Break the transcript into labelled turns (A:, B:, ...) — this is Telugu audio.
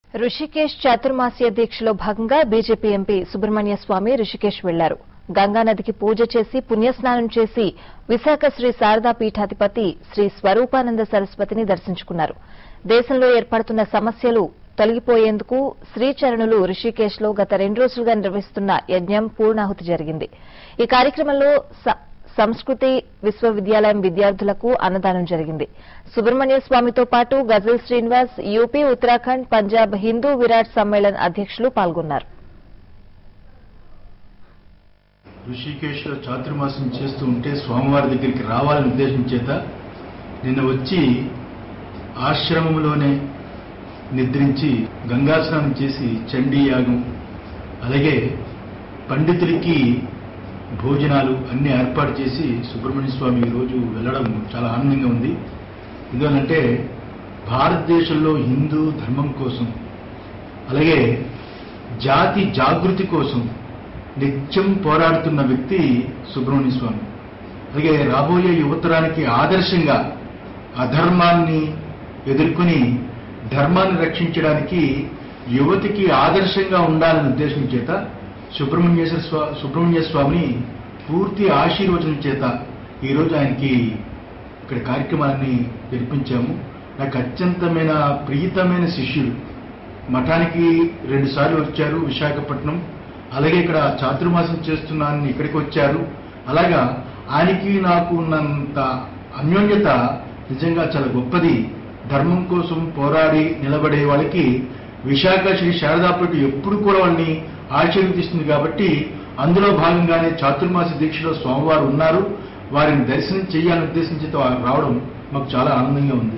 A: రుషికేశ్ చాతుర్మాస్య దీక్షలో భాగంగా బీజేపీ ఎంపీ సుబ్రహ్మణ్య స్వామి రుషికేశ్ వెళ్లారు గంగానదికి పూజ చేసి పుణ్యస్నానం చేసి విశాఖ శ్రీ శారదా పీఠాధిపతి శ్రీ స్వరూపానంద సరస్వతిని దర్శించుకున్నారు దేశంలో ఏర్పడుతున్న సమస్యలు తొలగిపోయేందుకు శ్రీచరణులు రుషికేశ్ లో గత రెండు రోజులుగా నిర్వహిస్తున్న యజ్ఞం పూర్ణాహుతి జరిగింది ఈ కార్యక్రమంలో స- సంస్కృతి విశ్వవిద్యాలయం విద్యార్థులకు అన్నదానం జరిగింది సుబ్రహ్మణ్య స్వామితో పాటు గజల్ శ్రీనివాస్ యూపీ ఉత్తరాఖండ్ పంజాబ్ హిందూ విరాట్ సమ్మేళన్ అధ్యక్షులు పాల్గొన్నారు
B: ఋషికేశ్లో చాతుర్మాసం చేస్తూ ఉంటే స్వామివారి దగ్గరికి రావాలని ఉద్దేశం చేత నిన్న వచ్చి ఆశ్రమంలోనే నిద్రించి గంగా స్నానం చేసి చండీ యాగం అలాగే పండితులకి భోజనాలు అన్ని ఏర్పాటు చేసి సుబ్రహ్మణ్య స్వామి ఈరోజు వెళ్ళడం చాలా ఆనందంగా ఉంది ఎందుకంటే భారతదేశంలో హిందూ ధర్మం కోసం అలాగే జాతి జాగృతి కోసం నిత్యం పోరాడుతున్న వ్యక్తి సుబ్రహ్మణ్య స్వామి అలాగే రాబోయే యువతరానికి ఆదర్శంగా అధర్మాన్ని ఎదుర్కొని ధర్మాన్ని రక్షించడానికి యువతికి ఆదర్శంగా ఉండాలనే ఉద్దేశం చేత సుబ్రహ్మణ్యేశ్వర స్వా సుబ్రహ్మణ్య స్వామిని పూర్తి ఆశీర్వచనం చేత ఈరోజు ఆయనకి ఇక్కడ కార్యక్రమాన్ని జరిపించాము నాకు అత్యంతమైన ప్రియతమైన శిష్యుడు మఠానికి రెండు సార్లు వచ్చారు విశాఖపట్నం అలాగే ఇక్కడ చాతుర్మాసం చేస్తున్నానని ఇక్కడికి వచ్చారు అలాగా ఆయనకి నాకు ఉన్నంత అన్యోన్యత నిజంగా చాలా గొప్పది ధర్మం కోసం పోరాడి నిలబడే వాళ్ళకి విశాఖ శ్రీ శారదాపేట ఎప్పుడు కూడా వాళ్ళని ఆశీర్వదిస్తుంది కాబట్టి అందులో భాగంగానే చాతుర్మాస దీక్షలో స్వామివారు ఉన్నారు వారిని దర్శనం చేయాలని ఉద్దేశించి రావడం మాకు చాలా ఆనందంగా ఉంది